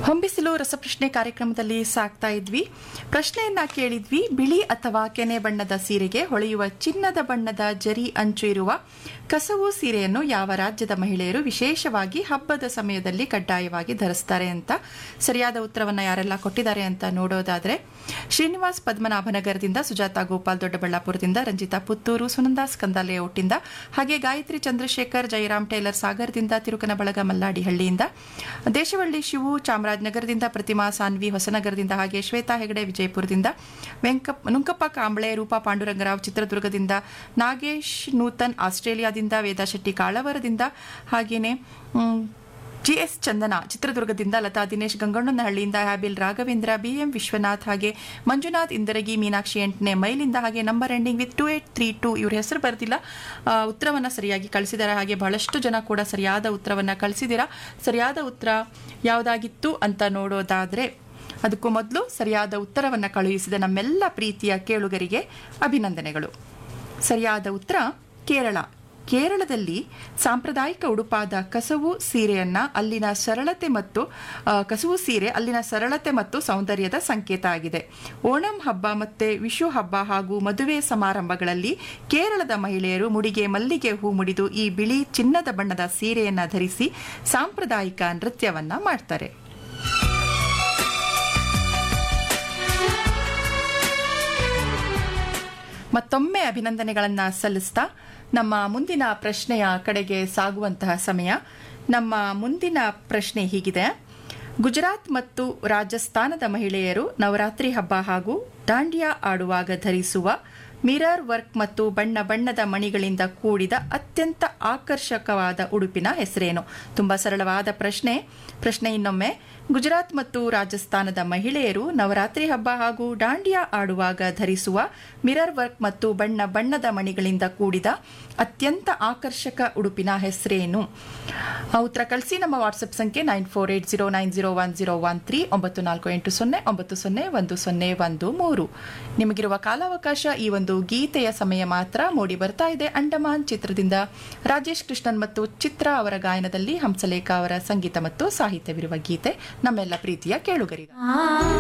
ಹೊಂಬಿಸಿಲು ರಸಪ್ರಶ್ನೆ ಕಾರ್ಯಕ್ರಮದಲ್ಲಿ ಸಾಕ್ತಾ ಇದ್ವಿ ಪ್ರಶ್ನೆಯನ್ನ ಕೇಳಿದ್ವಿ ಬಿಳಿ ಅಥವಾ ಕೆನೆ ಬಣ್ಣದ ಸೀರೆಗೆ ಹೊಳೆಯುವ ಚಿನ್ನದ ಬಣ್ಣದ ಜರಿ ಅಂಚು ಇರುವ ಕಸವು ಸೀರೆಯನ್ನು ಯಾವ ರಾಜ್ಯದ ಮಹಿಳೆಯರು ವಿಶೇಷವಾಗಿ ಹಬ್ಬದ ಸಮಯದಲ್ಲಿ ಕಡ್ಡಾಯವಾಗಿ ಧರಿಸ್ತಾರೆ ಅಂತ ಸರಿಯಾದ ಉತ್ತರವನ್ನ ಯಾರೆಲ್ಲ ಕೊಟ್ಟಿದ್ದಾರೆ ಅಂತ ನೋಡೋದಾದ್ರೆ ಶ್ರೀನಿವಾಸ್ ಪದ್ಮನಾಭನಗರದಿಂದ ಸುಜಾತ ಗೋಪಾಲ್ ದೊಡ್ಡಬಳ್ಳಾಪುರದಿಂದ ರಂಜಿತಾ ಪುತ್ತೂರು ಸುನಂದಾ ಸ್ಕಂದ ಲೇಔಟ್ನಿಂದ ಹಾಗೆ ಗಾಯತ್ರಿ ಚಂದ್ರಶೇಖರ್ ಜಯರಾಮ್ ಟೇಲರ್ ಸಾಗರದಿಂದ ತಿರುಕನಬಳಗ ಮಲ್ಲಾಡಿಹಳ್ಳಿಯಿಂದ ದೇಶವಳ್ಳಿ ಶಿವು ಚಾಮರಾಜನಗರದಿಂದ ಪ್ರತಿಮಾ ಸಾನ್ವಿ ಹೊಸನಗರದಿಂದ ಹಾಗೆ ಶ್ವೇತಾ ಹೆಗಡೆ ವಿಜಯಪುರದಿಂದ ವೆಂಕಪ್ ನುಂಕಪ್ಪ ಕಾಂಬಳೆ ರೂಪಾ ಪಾಂಡುರಂಗರಾವ್ ಚಿತ್ರದುರ್ಗದಿಂದ ನಾಗೇಶ್ ನೂತನ್ ಆಸ್ಟ್ರೇಲಿಯಾದಿಂದ ವೇದಾ ಶೆಟ್ಟಿ ಕಾಳವರದಿಂದ ಹಾಗೇನೆ ಮ್, ಜಿ ಎಸ್ ಚಂದನ ಚಿತ್ರದುರ್ಗದಿಂದ ಲತಾ ದಿನೇಶ್ ಗಂಗಣ್ಣನಹಳ್ಳಿಯಿಂದ ಹ್ಯಾಬಿಲ್ ರಾಘವೇಂದ್ರ ಬಿಎಂ ವಿಶ್ವನಾಥ್ ಹಾಗೆ ಮಂಜುನಾಥ್ ಇಂದರಗಿ ಮೀನಾಕ್ಷಿ ಎಂಟನೇ ಮೈಲಿಂದ ಹಾಗೆ number ending with two eight three two ಇವ್ರ ಹೆಸರು ಬರ್ತಿಲ್ಲ ಆ, ಉತ್ತರವನ್ನ ಸರಿಯಾಗಿ ಕಳಿಸಿದ್ದಾರೆ ಹಾಗೆ ಬಹಳಷ್ಟು ಜನ ಕೂಡ ಸರಿಯಾದ ಉತ್ತರವನ್ನ ಕಳಿಸಿದ್ದೀರಾ ಸರಿಯಾದ ಉತ್ತರ ಯಾವುದಾಗಿತ್ತು ಅಂತ ನೋಡೋದಾದ್ರೆ ಅದಕ್ಕೂ ಮೊದಲು ಸರಿಯಾದ ಉತ್ತರವನ್ನ ಕಳುಹಿಸಿದ ನಮ್ಮೆಲ್ಲ ಪ್ರೀತಿಯ ಕೇಳುಗರಿಗೆ ಅಭಿನಂದನೆಗಳು ಸರಿಯಾದ ಉತ್ತರ ಕೇರಳ ಕೇರಳದಲ್ಲಿ ಸಾಂಪ್ರದಾಯಿಕ ಉಡುಪಾದ ಕಸವು ಸೀರೆಯನ್ನ ಅಲ್ಲಿನ ಸರಳತೆ ಮತ್ತು ಆ, ಕಸವು ಸೀರೆ ಅಲ್ಲಿನ ಸರಳತೆ ಮತ್ತು ಸೌಂದರ್ಯದ ಸಂಕೇತ ಆಗಿದೆ ಓಣಂ ಹಬ್ಬ ಮತ್ತೆ ವಿಶು ಹಬ್ಬ ಹಾಗೂ ಮದುವೆ ಸಮಾರಂಭಗಳಲ್ಲಿ ಕೇರಳದ ಮಹಿಳೆಯರು ಮುಡಿಗೆ ಮಲ್ಲಿಗೆ ಹೂ ಮುಡಿದು ಈ ಬಿಳಿ ಚಿನ್ನದ ಬಣ್ಣದ ಸೀರೆಯನ್ನ ಧರಿಸಿ ಸಾಂಪ್ರದಾಯಿಕ ನೃತ್ಯವನ್ನ ಮಾಡ್ತಾರೆ ಮತ್ತೊಮ್ಮೆ ಅಭಿನಂದನೆಗಳನ್ನ ಸಲ್ಲಿಸ್ತಾ ನಮ್ಮ ಮುಂದಿನ ಪ್ರಶ್ನೆಯ ಕಡೆಗೆ ಸಾಗುವಂತಹ ಸಮಯ ನಮ್ಮ ಮುಂದಿನ ಪ್ರಶ್ನೆ ಹೀಗಿದೆ ಗುಜರಾತ್ ಮತ್ತು ರಾಜಸ್ಥಾನದ ಮಹಿಳೆಯರು ನವರಾತ್ರಿ ಹಬ್ಬ ಹಾಗೂ ದಾಂಡಿಯಾ ಆಡುವಾಗ ಧರಿಸುವ ಮಿರರ್ ವರ್ಕ್ ಮತ್ತು ಬಣ್ಣ ಬಣ್ಣದ ಮಣಿಗಳಿಂದ ಕೂಡಿದ ಅತ್ಯಂತ ಆಕರ್ಷಕವಾದ ಉಡುಪಿನ ಹೆಸರೇನು ತುಂಬಾ ಸರಳವಾದ ಪ್ರಶ್ನೆ ಪ್ರಶ್ನೆ ಇನ್ನೊಮ್ಮೆ ಗುಜರಾತ್ ಮತ್ತು ರಾಜಸ್ಥಾನದ ಮಹಿಳೆಯರು ನವರಾತ್ರಿ ಹಬ್ಬ ಹಾಗೂ ದಾಂಡಿಯಾ ಆಡುವಾಗ ಧರಿಸುವ ಮಿರರ್ ವರ್ಕ್ ಮತ್ತು ಬಣ್ಣ ಬಣ್ಣದ ಮಣಿಗಳಿಂದ ಕೂಡಿದ ಅತ್ಯಂತ ಆಕರ್ಷಕ ಉಡುಪಿನ ಹೆಸರೇನು ಆ, ಉತ್ತರ ಕಳಿಸಿ ನಮ್ಮ ವಾಟ್ಸ್ಆಪ್ ಸಂಖ್ಯೆ nine four eight zero nine zero one zero one three ಒಂಬತ್ತು ನಾಲ್ಕು ಎಂಟು ಸೊನ್ನೆ ಒಂಬತ್ತು ಸೊನ್ನೆ ಒಂದು ಸೊನ್ನೆ ಒಂದು ಮೂರು ನಿಮಗಿರುವ ಕಾಲಾವಕಾಶ ಈ ಒಂದು ಗೀತೆಯ ಸಮಯ ಮಾತ್ರ ಮೂಡಿ ಬರ್ತಾ ಇದೆ ಅಂಡಮಾನ್ ಚಿತ್ರದಿಂದ ರಾಜೇಶ್ ಕೃಷ್ಣನ್ ಮತ್ತು ಚಿತ್ರ ಅವರ ಗಾಯನದಲ್ಲಿ ಹಂಸಲೇಖ ಅವರ ಸಂಗೀತ ಮತ್ತು ಸಾಹಿತ್ಯವಿರುವ ಗೀತೆ ನಮ್ಮೆಲ್ಲ ಪ್ರೀತಿಯ ಕೇಳುಗರಿಗೆ ಆ